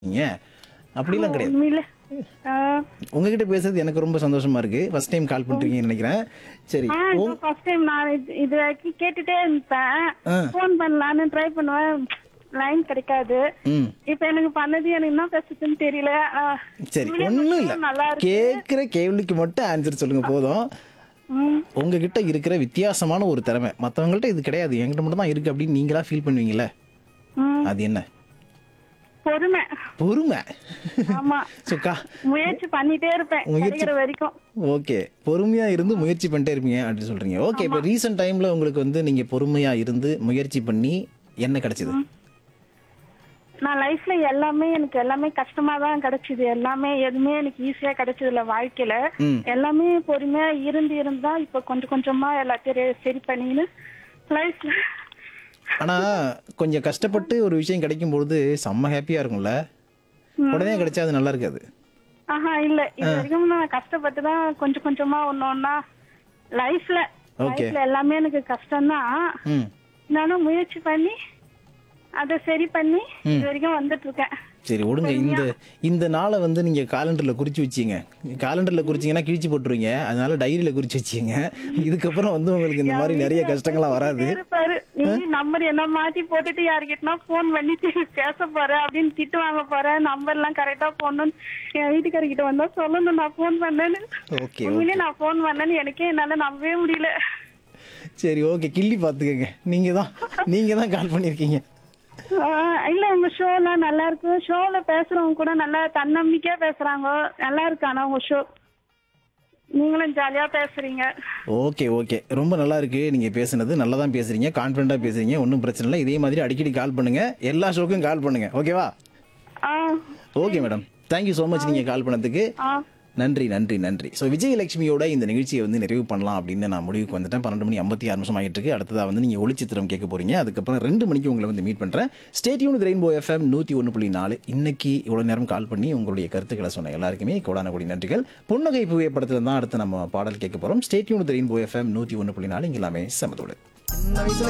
நீங்க அப்படிலாம் கிடையாது உண்மையில ஆ, உங்ககிட்ட பேசுறது எனக்கு ரொம்ப சந்தோஷமா இருக்கு ஃபர்ஸ்ட் டைம் கால் பண்றீங்கன்னு நினைக்கிறேன் சரி ஆ, இது ஃபர்ஸ்ட் டைம் நான் இது- இது வரைக்கும் கேட்டுட்டே இருப்பேன் ஆ. ஃபோன் பண்ணலான்னு ட்ரை பண்ணுவேன் லைன் கிடைக்காது ம் இப்ப எனக்கு பண்ணது எனக்கு என்ன பேசுறதுன்னு தெரியல ஆ, சரி உண்மையிலே ஒண்ணும் ரொம்ப இல்ல நல்லா இருக்கு கேக்குற கேள்விக்கு மட்டும் ஆன்சர் சொல்லுங்க போதும் ம், உங்ககிட்ட இருக்கிற வித்தியாசமான ஒரு திறமை மத்தவங்கள்ட்ட இது கிடையாது என்கிட்ட மட்டும் தான் இருக்கு அப்படின்னு நீங்களா ஃபீல் பண்ணுவீங்கல்ல ம், அது என்ன பொறுமை பொறுமை ஆமா சுக்கா முயற்சி பண்ணிட்டே இருப்பேன் முயற்சி- கிடைக்கிற வரைக்கும் ஓகே பொறுமையா இருந்து முயற்சி பண்ணிட்டே இருப்பீங்க அப்படின்னு சொல்றீங்க ஓகே இப்போ ரீசெண்ட் டைம்ல உங்களுக்கு வந்து நீங்க பொறுமையா இருந்து முயற்சி பண்ணி என்ன கிடைச்சது நான் லைஃப்ல எல்லாமே எனக்கு எல்லாமே கஷ்டமா தான் கிடைச்சது எல்லாமே எதுவுமே எனக்கு ஈஸியா கிடைச்சது இல்ல வாழ்க்கையில ம். எல்லாமே பொறுமையா இருந்து இருந்தா இப்ப கொஞ்சம் கொஞ்சமா எல்லாத்தையும் ரெ- சரி பண்ணின்னு லைஃப்ல ஆனா கொஞ்சம் கஷ்டப்பட்டு ஒரு விஷயம் கிடைக்கும் பொழுது செம்ம ஹாப்பியா இருக்கும்ல உடனே கிடைச்சா அது நல்லா இருக்காது ஆஹா இல்ல இது வரைக்கும் நான் கஷ்டப்பட்டு தான் கொஞ்சம் கொஞ்சமா ஒண்ணு ஒண்ணா லைஃப்ல Okay. லைஃப்ல எல்லாமே எனக்கு கஷ்டம்தான் ம் நானும் முயற்சி பண்ணி அதை சரி பண்ணி இது வரைக்கும் வந்துட்டு இருக்கேன் சரி விடுங்க இந்த இந்த நாளை வந்து நீங்க காலண்டர்ல குறிச்சு வச்சீங்க காலண்டர்ல குறிச்சீங்கன்னா கிழிச்சு போட்டுருவீங்க அதனால டைரியில குறிச்சு வச்சீங்க இதுக்கப்புறம் வந்து உங்களுக்கு இந்த மாதிரி நிறைய கஷ்டங்கள்லாம் வராது இருப்பாரு நீ நம்பர் என்ன மாத்தி போட்டுட்டு யாருக்கிட்டனா போன் பண்ணி தி- பேச போற அப்படின்னு திட்டு வாங்க போற நம்பர் எல்லாம் கரெக்டா போடணும் என் வீட்டுக்காரர்கிட்ட வந்தா சொல்லணும் நான் போன் பண்ணேன்னு ஓகே உண்மையிலே நான் போன் பண்ணேன்னு எனக்கே என்னால நம்பவே முடியல சரி ஓகே கிள்ளி பாத்துக்கங்க நீங்க தான் நீங்க தான் கால் பண்ணிருக்கீங்க ஆஹ் இல்ல உங்க ஷோ எல்லாம் நல்லா இருக்கு ஷோல பேசுறவங்க கூட நல்லா தன்னம்பிக்கையா பேசுறாங்க நல்லா இருக்கு ஆனா உங்க ஷோ நீங்களும் ஜாலியா பேசுறீங்க ஓகே ஓகே ரொம்ப நல்லா இருக்கு நீங்க பேசுனது நல்லா தான் பேசுறீங்க கான்ஃபிடண்டா பேசுறீங்க ஒன்றும் பிரச்சனை இல்லை இதே மாதிரி அடிக்கடி கால் பண்ணுங்க எல்லா ஷோக்கும் கால் பண்ணுங்க ஓகேவா ஆஹ் okay madam thank you so much நீங்க கால் பண்ணதுக்கு ஆஹ் நன்றி நன்றி நன்றி ஸோ விஜயலட்சுமியோட இந்த நிகழ்ச்சியை வந்து நிறைவு பண்ணலாம் அப்படின்னு நான் முடிவுக்கு வந்துட்டேன் பன்னெண்டு மணி ஐம்பத்தி ஆறு நிமிஷம் ஆகிட்டு இருக்கு அடுத்ததாக வந்து நீங்கள் ஒளிச்சித்திரம் கேட்க போறீங்க அதுக்கப்புறம் ரெண்டு மணிக்கு உங்களை வந்து மீட் பண்ணுறேன் ஸ்டேட்யூன் ரெயின்போ எஃப்எம் நூற்றி ஒன்று புள்ளி நாலு இன்னைக்கு இவ்வளோ நேரம் கால் பண்ணி உங்களுடைய கருத்துக்களை சொன்ன எல்லாருக்குமே கோடான கோடி நன்றிகள் புன்னகை புகைப்படத்தில் தான் அடுத்து நம்ம பாடல் கேட்க போகிறோம் ஸ்டேட்யூன் ரெயின்போ எஃப்எம் நூற்றி ஒன்று புள்ளி நாலு இங்கே எல்லாமே சமதோடு சின்ன வயசுல